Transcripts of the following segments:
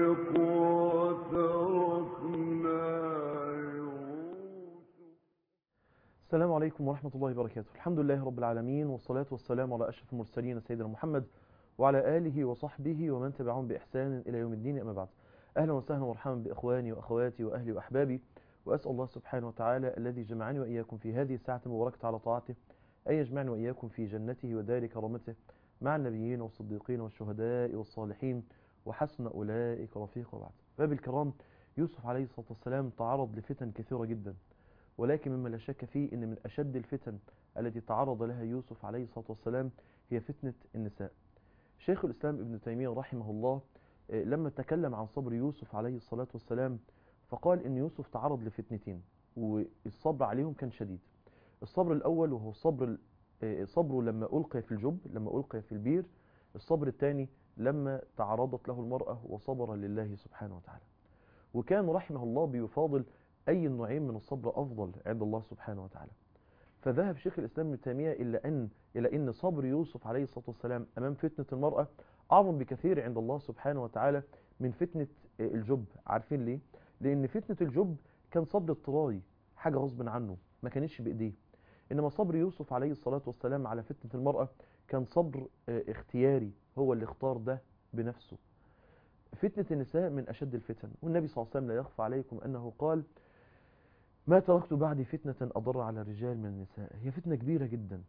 السلام عليكم ورحمة الله وبركاته الحمد لله رب العالمين والصلاة والسلام على أشرف المرسلين سيدنا محمد وعلى آله وصحبه ومن تبعهم بإحسان إلى يوم الدين أما بعد أهلا وسهلا ومرحبا بإخواني وأخواتي وأهلي وأحبابي وأسأل الله سبحانه وتعالى الذي جمعني وإياكم في هذه الساعة المباركة على طاعته أن يجمعني وإياكم في جنته ودار كرامته مع النبيين والصديقين والشهداء والصالحين وحسن أولئك رفيقا وبعد باب الكرام يوسف عليه الصلاة والسلام تعرض لفتن كثيرة جدا ولكن مما لا شك فيه أن من أشد الفتن التي تعرض لها يوسف عليه الصلاة والسلام هي فتنة النساء شيخ الإسلام ابن تيمية رحمه الله لما تكلم عن صبر يوسف عليه الصلاة والسلام فقال أن يوسف تعرض لفتنتين والصبر عليهم كان شديد الصبر الأول وهو صبر صبره لما ألقي في الجب لما ألقي في البير الصبر الثاني لما تعرضت له المرأة وصبر لله سبحانه وتعالى وكان رحمه الله بيفاضل أي النوعين من الصبر أفضل عند الله سبحانه وتعالى فذهب شيخ الإسلام ابن تيمية إلى أن إلى أن صبر يوسف عليه الصلاة والسلام أمام فتنة المرأة أعظم بكثير عند الله سبحانه وتعالى من فتنة الجب عارفين ليه؟ لأن فتنة الجب كان صبر اضطراري حاجة غصب عنه ما كانتش بإيديه إنما صبر يوسف عليه الصلاة والسلام على فتنة المرأة كان صبر اختياري هو اللي اختار ده بنفسه فتنة النساء من أشد الفتن والنبي صلى الله عليه وسلم لا يخفى عليكم أنه قال ما تركت بعدي فتنة أضر على الرجال من النساء هي فتنة كبيرة جدا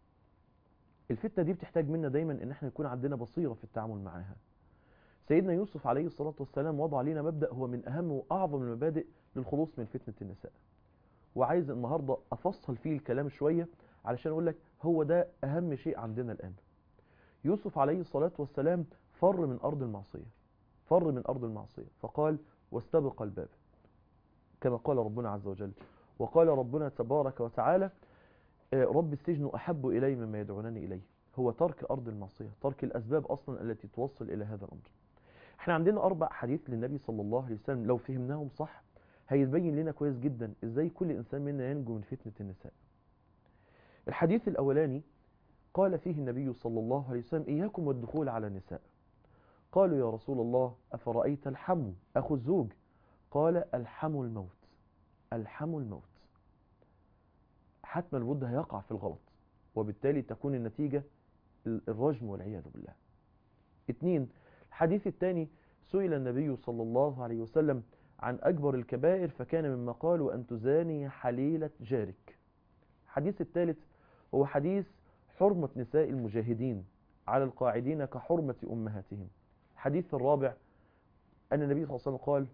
الفتنة دي بتحتاج منا دايما ان احنا يكون عندنا بصيرة في التعامل معها سيدنا يوسف عليه الصلاة والسلام وضع لنا مبدأ هو من أهم وأعظم المبادئ للخلوص من فتنة النساء وعايز النهاردة أفصل فيه الكلام شوية علشان أقول لك هو ده أهم شيء عندنا الآن يوسف عليه الصلاة والسلام فر من أرض المعصية فر من أرض المعصية فقال واستبق الباب كما قال ربنا عز وجل وقال ربنا تبارك وتعالى رب السجن أحب إلي مما يدعونني إليه هو ترك أرض المعصية ترك الأسباب أصلا التي توصل إلى هذا الأمر احنا عندنا أربع حديث للنبي صلى الله عليه وسلم لو فهمناهم صح هيتبين لنا كويس جدا إزاي كل إنسان منا ينجو من فتنة النساء الحديث الأولاني قال فيه النبي صلى الله عليه وسلم إياكم والدخول على النساء قالوا يا رسول الله أفرأيت الحم أخو الزوج قال الحم الموت الحم الموت حتما الود هيقع في الغلط وبالتالي تكون النتيجة الرجم والعياذ بالله اتنين الحديث الثاني سئل النبي صلى الله عليه وسلم عن أكبر الكبائر فكان مما قال وأن تزاني حليلة جارك الحديث الثالث هو حديث حرمة نساء المجاهدين على القاعدين كحرمة أمهاتهم الحديث الرابع أن النبي صلى الله عليه وسلم قال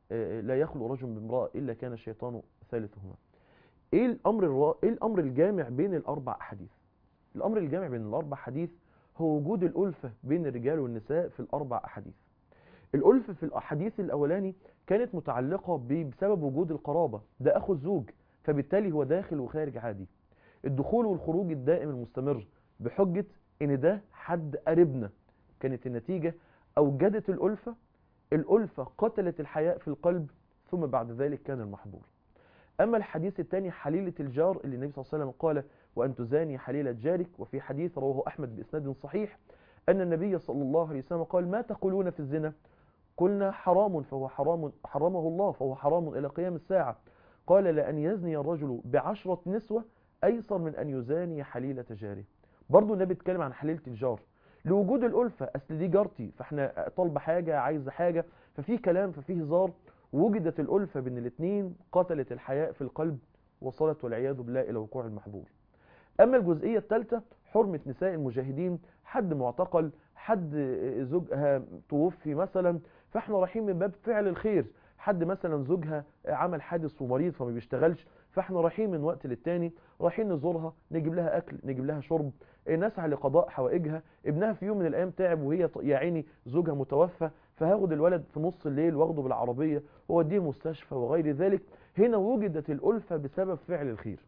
لا يخلو رجل بامرأة إلا كان الشيطان ثالثهما ايه الامر الرا... ايه الامر الجامع بين الاربع احاديث الامر الجامع بين الاربع حديث هو وجود الالفه بين الرجال والنساء في الاربع احاديث الالفه في الاحاديث الاولاني كانت متعلقه بسبب وجود القرابه ده اخو الزوج فبالتالي هو داخل وخارج عادي الدخول والخروج الدائم المستمر بحجه ان ده حد قريبنا كانت النتيجه اوجدت الالفه الالفه قتلت الحياء في القلب ثم بعد ذلك كان المحظور أما الحديث الثاني حليلة الجار اللي النبي صلى الله عليه وسلم قال وأن تزاني حليلة جارك وفي حديث رواه أحمد بإسناد صحيح أن النبي صلى الله عليه وسلم قال ما تقولون في الزنا قلنا حرام فهو حرام حرمه الله فهو حرام إلى قيام الساعة قال لأن يزني الرجل بعشرة نسوة أيسر من أن يزاني حليلة جاره برضو النبي اتكلم عن حليلة الجار لوجود الألفة أصل دي جارتي فاحنا طالبة حاجة عايزة حاجة ففي كلام ففي هزار وجدت الألفة بين الاثنين قتلت الحياء في القلب وصلت والعياذ بالله إلى وقوع المحظور أما الجزئية الثالثة حرمة نساء المجاهدين حد معتقل حد زوجها توفي مثلا فاحنا رايحين من باب فعل الخير حد مثلا زوجها عمل حادث ومريض فما بيشتغلش فاحنا رايحين من وقت للتاني رايحين نزورها نجيب لها اكل نجيب لها شرب نسعى لقضاء حوائجها ابنها في يوم من الايام تعب وهي يا عيني زوجها متوفى فهاخد الولد في نص الليل واخده بالعربيه واوديه مستشفى وغير ذلك هنا وجدت الالفه بسبب فعل الخير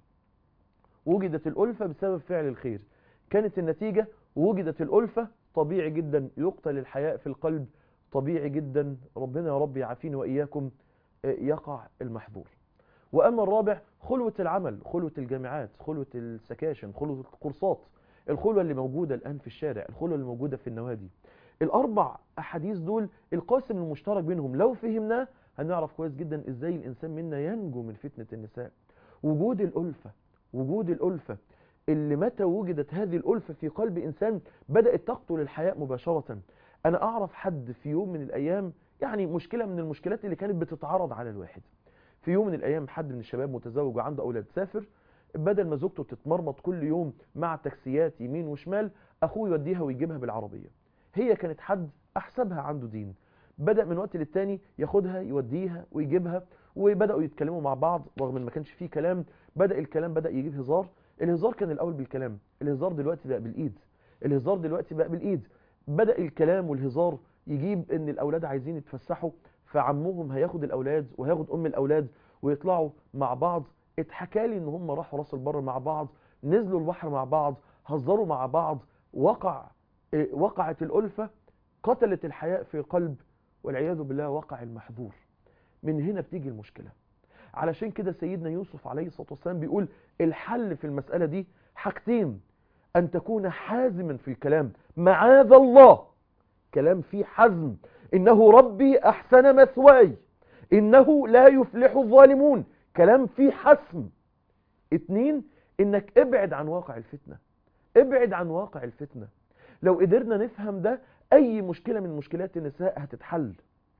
وجدت الالفه بسبب فعل الخير كانت النتيجه وجدت الالفه طبيعي جدا يقتل الحياء في القلب طبيعي جدا ربنا يا رب يعافيني واياكم يقع المحظور واما الرابع خلوه العمل خلوه الجامعات خلوه السكاشن خلوه الكورسات الخلوه اللي موجوده الان في الشارع الخلوه اللي موجوده في النوادي الاربع احاديث دول القاسم المشترك بينهم لو فهمناه هنعرف كويس جدا ازاي الانسان منا ينجو من فتنة النساء وجود الالفة وجود الالفة اللي متى وجدت هذه الالفة في قلب انسان بدأت تقتل الحياة مباشرة انا اعرف حد في يوم من الايام يعني مشكلة من المشكلات اللي كانت بتتعرض على الواحد في يوم من الايام حد من الشباب متزوج وعنده اولاد سافر بدل ما زوجته تتمرمط كل يوم مع تاكسيات يمين وشمال اخوه يوديها ويجيبها بالعربية هي كانت حد احسبها عنده دين بدأ من وقت للتاني ياخدها يوديها ويجيبها وبدأوا يتكلموا مع بعض رغم ان ما كانش فيه كلام بدأ الكلام بدأ يجيب هزار الهزار كان الاول بالكلام الهزار دلوقتي بقى بالايد الهزار دلوقتي بقى بالايد بدأ الكلام والهزار يجيب ان الاولاد عايزين يتفسحوا فعمهم هياخد الاولاد وهياخد ام الاولاد ويطلعوا مع بعض اتحكى لي ان هم راحوا راس البر مع بعض نزلوا البحر مع بعض هزروا مع بعض وقع اه وقعت الألفة قتلت الحياء في قلب والعياذ بالله وقع المحظور من هنا بتيجي المشكلة علشان كده سيدنا يوسف عليه الصلاة والسلام بيقول الحل في المسألة دي حاجتين أن تكون حازما في الكلام معاذ الله كلام فيه حزم إنه ربي أحسن مثواي إنه لا يفلح الظالمون كلام فيه حسم اتنين إنك ابعد عن واقع الفتنة ابعد عن واقع الفتنة لو قدرنا نفهم ده أي مشكلة من مشكلات النساء هتتحل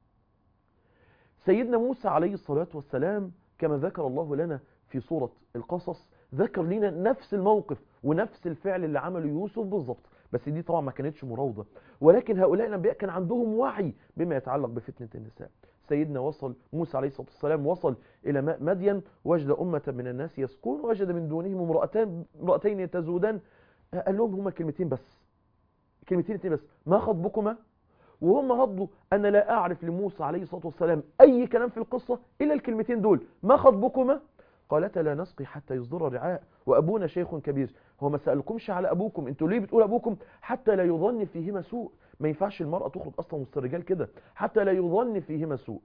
سيدنا موسى عليه الصلاة والسلام كما ذكر الله لنا في سورة القصص ذكر لنا نفس الموقف ونفس الفعل اللي عمله يوسف بالظبط بس دي طبعا ما كانتش مراوضة ولكن هؤلاء الأنبياء كان عندهم وعي بما يتعلق بفتنة النساء سيدنا وصل موسى عليه الصلاة والسلام وصل إلى ماء مدين وجد أمة من الناس يسكون وجد من دونهم امرأتان امرأتين يتزودان قال لهم هما كلمتين بس كلمتين اتنين بس ما خطبكما وهم ردوا أنا لا أعرف لموسى عليه الصلاة والسلام أي كلام في القصة إلا الكلمتين دول ما خطبكما قالتا لا نسقي حتى يصدر الرعاء وأبونا شيخ كبير هو ما سألكمش على أبوكم انتوا ليه بتقول أبوكم حتى لا يظن فيهما سوء ما ينفعش المرأة تخرج أصلا وسط الرجال كده حتى لا يظن فيهما سوء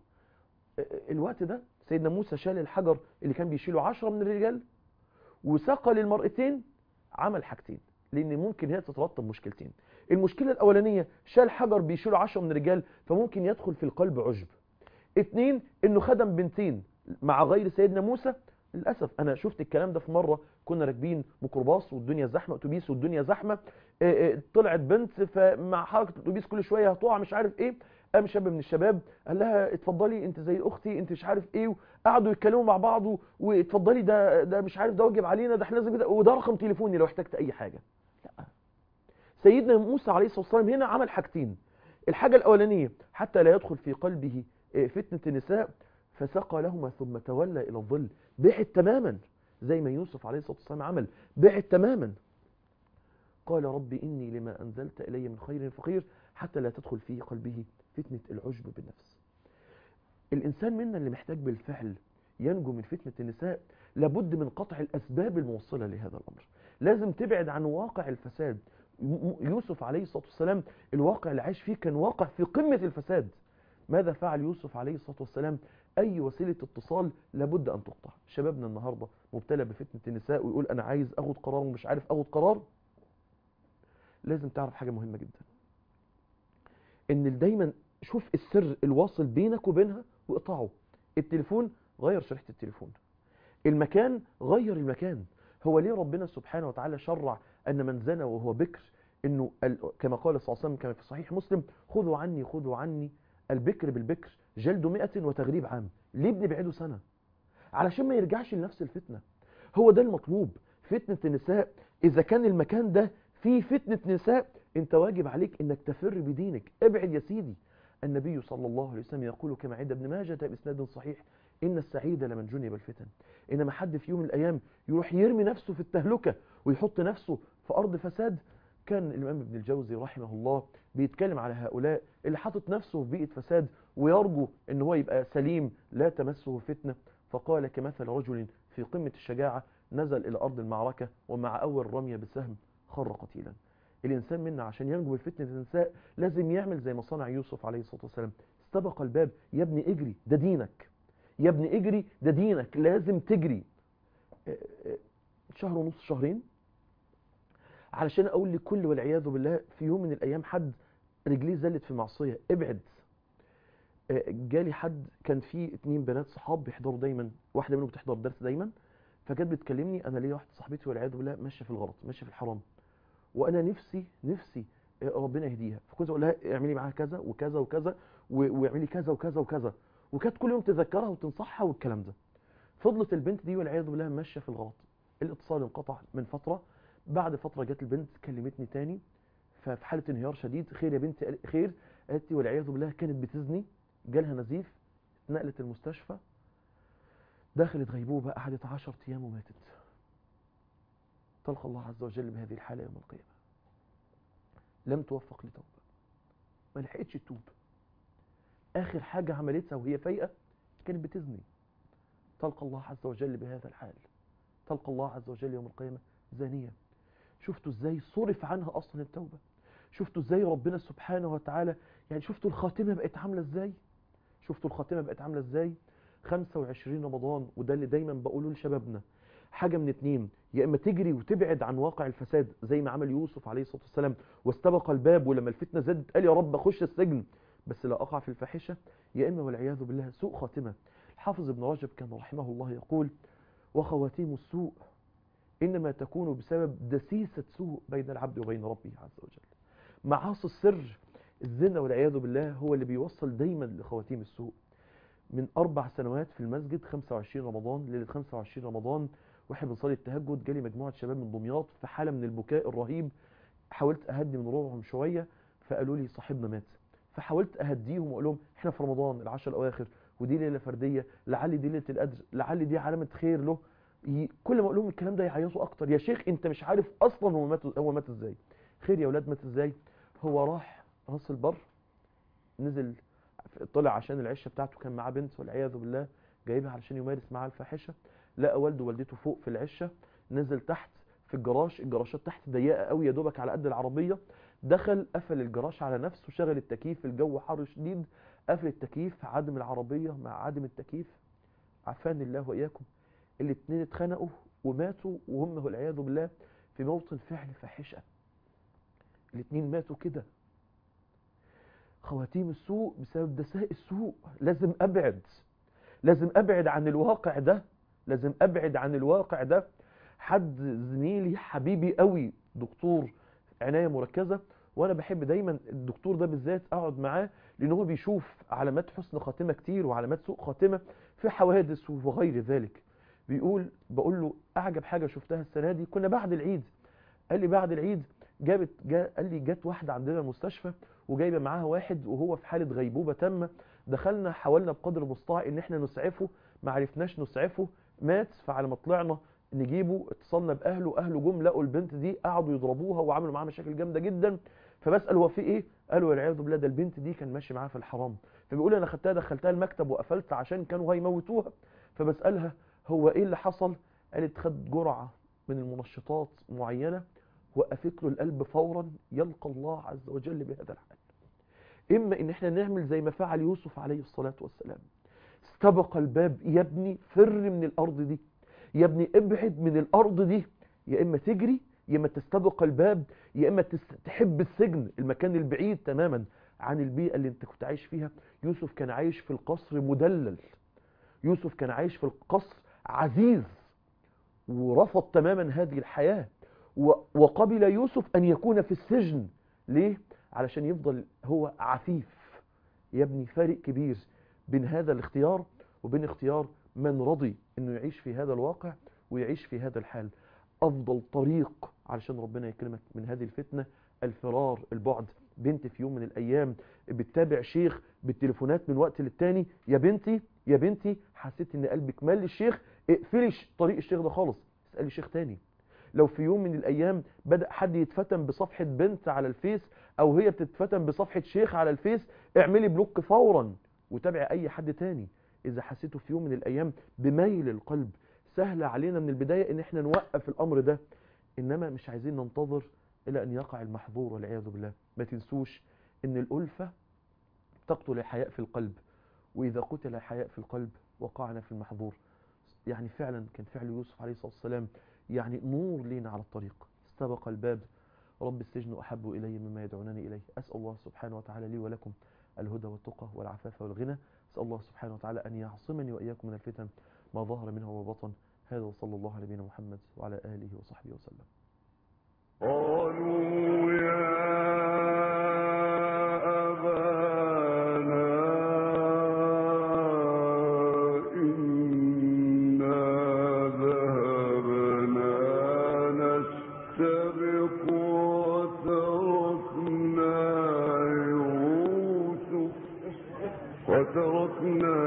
الوقت ده سيدنا موسى شال الحجر اللي كان بيشيله عشرة من الرجال وسقى للمرأتين عمل حاجتين لأن ممكن هي تترتب مشكلتين المشكلة الأولانية شال حجر بيشيله عشرة من الرجال فممكن يدخل في القلب عجب اتنين انه خدم بنتين مع غير سيدنا موسى للأسف أنا شفت الكلام ده في مرة كنا راكبين ميكروباص والدنيا زحمة أتوبيس والدنيا زحمة اه اه طلعت بنت فمع حركة الأتوبيس كل شوية هتقع مش عارف إيه قام شاب من الشباب قال لها اتفضلي انت زي اختي انت مش عارف ايه وقعدوا يتكلموا مع بعض واتفضلي ده ده مش عارف ده واجب علينا ده احنا لازم كده وده رقم تليفوني لو احتجت اي حاجه لا سيدنا موسى عليه الصلاه والسلام هنا عمل حاجتين الحاجه الاولانيه حتى لا يدخل في قلبه فتنه النساء فسقى لهما ثم تولى الى الظل بعد تماما زي ما يوسف عليه الصلاه والسلام عمل بعد تماما قال رب اني لما انزلت الي من خير فقير حتى لا تدخل في قلبه فتنة العجب بالنفس الإنسان منا اللي محتاج بالفعل ينجو من فتنة النساء لابد من قطع الأسباب الموصلة لهذا الأمر لازم تبعد عن واقع الفساد يوسف عليه الصلاة والسلام الواقع اللي عايش فيه كان واقع في قمة الفساد ماذا فعل يوسف عليه الصلاة والسلام أي وسيلة اتصال لابد أن تقطع شبابنا النهاردة مبتلى بفتنة النساء ويقول أنا عايز أخد قرار ومش عارف أخد قرار لازم تعرف حاجة مهمة جدا ان دايما شوف السر الواصل بينك وبينها واقطعه التليفون غير شريحة التليفون المكان غير المكان هو ليه ربنا سبحانه وتعالى شرع ان من زنى وهو بكر انه كما قال صلى الله عليه وسلم كما في صحيح مسلم خذوا عني خذوا عني البكر بالبكر جلد مئة وتغريب عام ليه بنبعده سنة علشان ما يرجعش لنفس الفتنة هو ده المطلوب فتنة النساء اذا كان المكان ده فيه فتنة نساء انت واجب عليك انك تفر بدينك ابعد يا سيدي النبي صلى الله عليه وسلم يقول كما عند ابن ماجه باسناد صحيح ان السعيد لمن جنب الفتن انما حد في يوم من الايام يروح يرمي نفسه في التهلكة ويحط نفسه في ارض فساد كان الامام ابن الجوزي رحمه الله بيتكلم على هؤلاء اللي حاطط نفسه في بيئة فساد ويرجو ان هو يبقى سليم لا تمسه فتنة فقال كمثل رجل في قمة الشجاعة نزل الى ارض المعركة ومع اول رمية بسهم خر قتيلا الإنسان منا عشان ينجو من فتنة النساء لازم يعمل زي ما صنع يوسف عليه الصلاة والسلام استبق الباب يا ابني اجري ده دينك يا ابني اجري ده دينك لازم تجري شهر ونص شهرين علشان اقول لكل والعياذ بالله في يوم من الايام حد رجليه زلت في معصيه ابعد آه، جالي حد كان في اتنين بنات صحاب بيحضروا دايما واحده منهم بتحضر درس دايما فكانت بتكلمني انا ليا واحده صاحبتي والعياذ بالله ماشيه في الغلط ماشيه في الحرام وانا نفسي نفسي آه، ربنا يهديها فكنت اقول لها اعملي معاها كذا وكذا وكذا و- واعملي كذا وكذا وكذا وكانت كل يوم تذكرها وتنصحها والكلام ده فضلت البنت دي والعياذ بالله ماشيه في الغلط الاتصال انقطع من فتره بعد فتره جت البنت كلمتني تاني ففي حاله انهيار شديد خير يا بنتي قال- خير قالت لي والعياذ بالله كانت بتزني جالها نزيف اتنقلت المستشفى دخلت غيبوبه قعدت 10 ايام وماتت تلقى الله عز وجل بهذه الحاله يوم القيامه لم توفق لتوبه ما لحقتش تتوب اخر حاجه عملتها وهي فايقه كانت بتزني تلقى الله عز وجل بهذا الحال تلقى الله عز وجل يوم القيامه زانيه شفتوا ازاي صرف عنها اصلا التوبه شفتوا ازاي ربنا سبحانه وتعالى يعني شفتوا الخاتمه بقت عامله ازاي شفتوا الخاتمه بقت عامله ازاي 25 رمضان وده اللي دايما بقوله لشبابنا حاجه من اتنين يا اما تجري وتبعد عن واقع الفساد زي ما عمل يوسف عليه الصلاه والسلام واستبق الباب ولما الفتنه زادت قال يا رب اخش السجن بس لا اقع في الفاحشه يا اما والعياذ بالله سوء خاتمه الحافظ ابن رجب كان رحمه الله يقول وخواتيم السوء انما تكون بسبب دسيسه سوء بين العبد وبين ربه عز وجل معاصي السر الزنا والعياذ بالله هو اللي بيوصل دايما لخواتيم السوء من اربع سنوات في المسجد 25 رمضان ليله 25 رمضان واحنا بنصلي التهجد جالي مجموعه شباب من دمياط في حاله من البكاء الرهيب حاولت اهدي من روعهم شويه فقالوا لي صاحبنا مات فحاولت اهديهم واقول لهم احنا في رمضان العشر الاواخر ودي ليله فرديه لعل دي ليله القدر لعل دي علامه خير له ي- كل ما اقول لهم الكلام ده يعيطوا اكتر يا شيخ انت مش عارف اصلا هو مات هو مات ازاي خير يا اولاد مات ازاي هو راح راس البر نزل طلع عشان العشه بتاعته كان معاه بنت والعياذ بالله جايبها علشان يمارس معاها الفاحشه لقى والده ووالدته فوق في العشه نزل تحت في الجراج الجراشات تحت ضيقه قوي يا دوبك على قد العربيه دخل قفل الجراج على نفسه شغل التكييف الجو حر شديد قفل التكييف عدم العربيه مع عدم التكييف عافاني الله واياكم الاتنين اتخنقوا وماتوا وهم والعياذ بالله في موطن فعل فاحشه الاتنين ماتوا كده خواتيم السوء بسبب دساء السوء لازم ابعد لازم ابعد عن الواقع ده لازم ابعد عن الواقع ده حد زميلي حبيبي قوي دكتور عنايه مركزه وانا بحب دايما الدكتور ده بالذات اقعد معاه لان هو بيشوف علامات حسن خاتمه كتير وعلامات سوء خاتمه في حوادث وغير ذلك بيقول بقول له اعجب حاجه شفتها السنه دي كنا بعد العيد قال لي بعد العيد جابت جا قال لي جت واحده عندنا المستشفى وجايبه معاها واحد وهو في حاله غيبوبه تامه دخلنا حاولنا بقدر المستطاع ان احنا نسعفه ما عرفناش نسعفه مات فعلى ما طلعنا نجيبه اتصلنا باهله اهله جم لقوا البنت دي قعدوا يضربوها وعملوا معاها مشاكل جامده جدا فبسال هو في ايه قالوا والعياذ بالله ده البنت دي كان ماشي معاها في الحرام فبيقول انا خدتها دخلتها المكتب وقفلت عشان كانوا هيموتوها فبسالها هو ايه اللي حصل قالت خد جرعه من المنشطات معينه وقفت له القلب فورا يلقى الله عز وجل بهذا الحال اما ان احنا نعمل زي ما فعل يوسف عليه الصلاه والسلام استبق الباب يا ابني فر من الارض دي يا ابني ابعد من الارض دي يا اما تجري يا اما تستبق الباب يا اما تس- تحب السجن المكان البعيد تماما عن البيئه اللي انت كنت عايش فيها يوسف كان عايش في القصر مدلل يوسف كان عايش في القصر عزيز ورفض تماما هذه الحياه و- وقبل يوسف ان يكون في السجن ليه علشان يفضل هو عفيف يا ابني فارق كبير بين هذا الاختيار وبين اختيار من رضي انه يعيش في هذا الواقع ويعيش في هذا الحال افضل طريق علشان ربنا يكرمك من هذه الفتنه الفرار البعد بنت في يوم من الايام بتتابع شيخ بالتليفونات من وقت للتاني يا بنتي يا بنتي حسيت ان قلبك مال للشيخ اقفلي ش- طريق الشيخ ده خالص اسالي شيخ تاني لو في يوم من الايام بدا حد يتفتن بصفحه بنت على الفيس او هي بتتفتن بصفحه شيخ على الفيس اعملي بلوك فورا وتابعي اي حد تاني اذا حسيتوا في يوم من الايام بميل القلب سهل علينا من البدايه ان احنا نوقف الامر ده انما مش عايزين ننتظر الى ان يقع المحظور والعياذ بالله ما تنسوش ان الالفه تقتل الحياء في القلب واذا قتل الحياء في القلب وقعنا في المحظور يعني فعلا كان فعل يوسف عليه الصلاه والسلام يعني نور لينا على الطريق استبق الباب رب السجن أحب إلي مما يدعونني إليه أسأل الله سبحانه وتعالى لي ولكم الهدى والتقى والعفاف والغنى أسأل الله سبحانه وتعالى أن يعصمني وإياكم من الفتن ما ظهر منها وما بطن هذا وصلى الله على نبينا محمد وعلى آله وصحبه وسلم قالوا يا أبانا إنا ذهبنا نستبق وتركنا يوسف وتركنا